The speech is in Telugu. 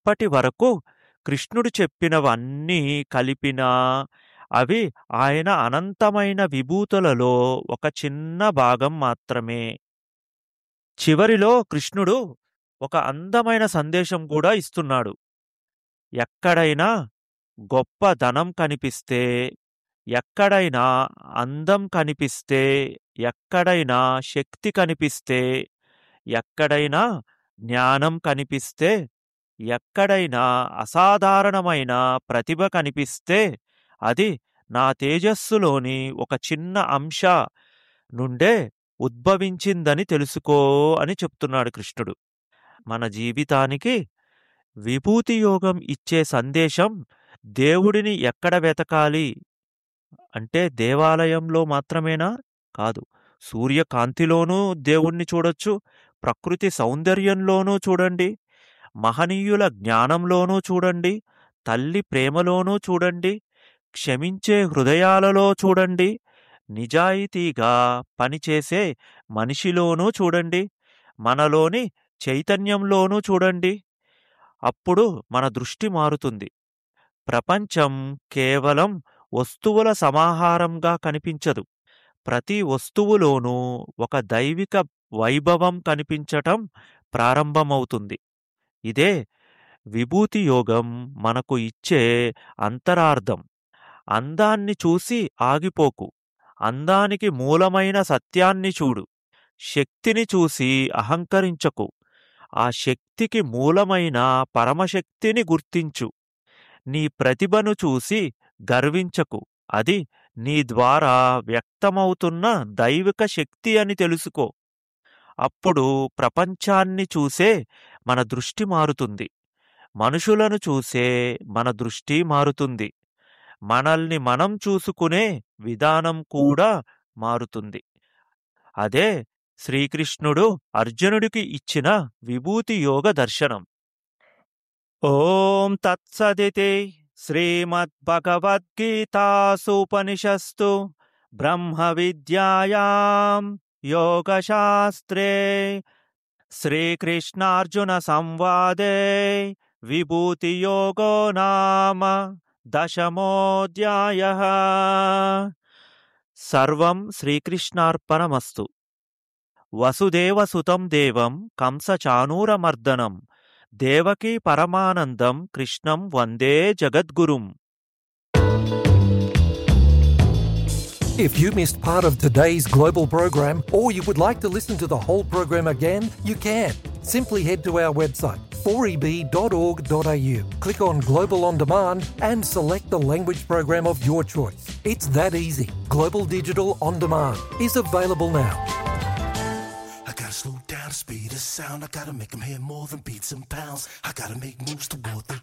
ఇప్పటి వరకు కృష్ణుడు చెప్పినవన్నీ కలిపినా అవి ఆయన అనంతమైన విభూతులలో ఒక చిన్న భాగం మాత్రమే చివరిలో కృష్ణుడు ఒక అందమైన సందేశం కూడా ఇస్తున్నాడు ఎక్కడైనా గొప్ప ధనం కనిపిస్తే ఎక్కడైనా అందం కనిపిస్తే ఎక్కడైనా శక్తి కనిపిస్తే ఎక్కడైనా జ్ఞానం కనిపిస్తే ఎక్కడైనా అసాధారణమైన ప్రతిభ కనిపిస్తే అది నా తేజస్సులోని ఒక చిన్న అంశ నుండే ఉద్భవించిందని తెలుసుకో అని చెప్తున్నాడు కృష్ణుడు మన జీవితానికి విభూతి యోగం ఇచ్చే సందేశం దేవుడిని ఎక్కడ వెతకాలి అంటే దేవాలయంలో మాత్రమేనా కాదు సూర్యకాంతిలోనూ దేవుణ్ణి చూడొచ్చు ప్రకృతి సౌందర్యంలోనూ చూడండి మహనీయుల జ్ఞానంలోనూ చూడండి తల్లి ప్రేమలోనూ చూడండి క్షమించే హృదయాలలో చూడండి నిజాయితీగా పనిచేసే మనిషిలోనూ చూడండి మనలోని చైతన్యంలోనూ చూడండి అప్పుడు మన దృష్టి మారుతుంది ప్రపంచం కేవలం వస్తువుల సమాహారంగా కనిపించదు ప్రతి వస్తువులోనూ ఒక దైవిక వైభవం కనిపించటం ప్రారంభమవుతుంది ఇదే విభూతి యోగం మనకు ఇచ్చే అంతరార్థం అందాన్ని చూసి ఆగిపోకు అందానికి మూలమైన సత్యాన్ని చూడు శక్తిని చూసి అహంకరించకు ఆ శక్తికి మూలమైన పరమశక్తిని గుర్తించు నీ ప్రతిభను చూసి గర్వించకు అది నీ ద్వారా వ్యక్తమవుతున్న దైవిక శక్తి అని తెలుసుకో అప్పుడు ప్రపంచాన్ని చూసే మన దృష్టి మారుతుంది మనుషులను చూసే మన దృష్టి మారుతుంది మనల్ని మనం చూసుకునే విధానం కూడా మారుతుంది అదే శ్రీకృష్ణుడు అర్జునుడికి ఇచ్చిన విభూతి యోగ దర్శనం ఓం తత్సదితి శ్రీమద్భగవద్గీతాసూపనిషస్తు బ్రహ్మ విద్యాయాం యోగశాస్త్రే శ్రీకృష్ణార్జున సంవాదే విభూతి యోగో నామ దశమోధ్యాయ సర్వం శ్రీకృష్ణార్పణమస్తు వసుదేవసుతం దేవం కంసచానూరమర్దనం దేవకీ పరమానందం కృష్ణం వందే జగద్గురుం If you missed part of today's global program or you would like to listen to the whole program again, you can. Simply head to our website 4eb.org.au, click on Global On Demand and select the language program of your choice. It's that easy. Global Digital On Demand is available now. I gotta slow down the speed of sound. I gotta make them hear more than beats and pounds. I gotta make moves toward the